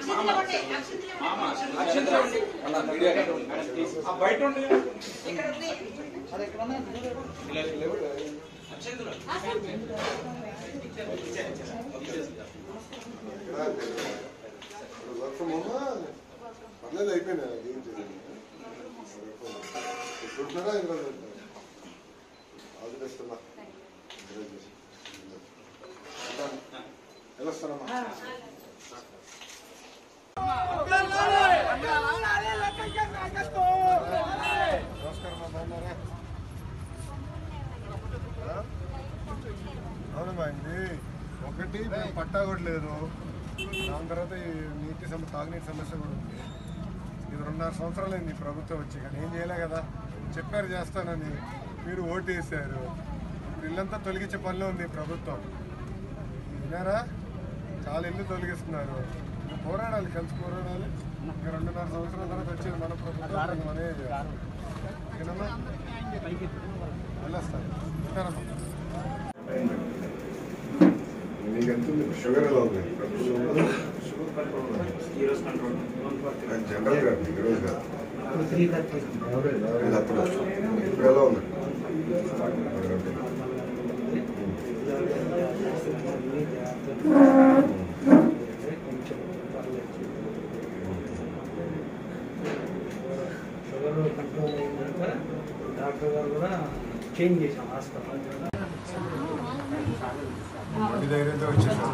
ఆ బయట ఉండే వర్క్ ఫ్రమ్ హోమా పర్లేదు అయిపోయినా ఏం చేయాలి ఎప్పుడున్నారా ఇంకా ఆదిలేస్తున్నా వెళ్ళొస్తానమ్మా నమస్కారం అమ్మా, బాగున్నారా ఆ? అవునమ్మా ఇది ఒకటి ఇప్పుడు పట్టా కూడా లేదు దాని తర్వాత ఈ నీటి సమస్య తాగునీటి సమస్య కూడా ఉంది ఇది రెండున్నర సంవత్సరాలు అయింది ఈ ప్రభుత్వం వచ్చి కానీ ఏం చేయలే కదా చెప్పారు చేస్తానని మీరు ఓటు వేసారు ఇప్పుడు ఇల్లంతా తొలగించే పనిలో ఉంది ఈ ప్రభుత్వం వినారా చాలా ఇల్లు తొలగిస్తున్నారు ఇంకా పోరాడాలి కలిసి పోరాడాలి ఇంకా రెండున్నర సంవత్సరాల తర్వాత వచ్చేది మన ప్రభుత్వం ఇంకా మనమే చేయాలి. ఓకేనమ్మా వెళ్ళొస్తాను ఉంటానమ్మా నీకు ఎంత ఉంది షుగర్ ఎలా ఉంది జనరల్ గా ఈ రోజు కాదు ఇది అప్పుడు ఇప్పుడు ఎలా ఉంది షుగర్ కంట్రోల్ అయినాక డాక్టర్ గారు కూడా చేంజ్ చేశాం హాస్పిటల్ మొండి ధైర్యంతో వచ్చేసాం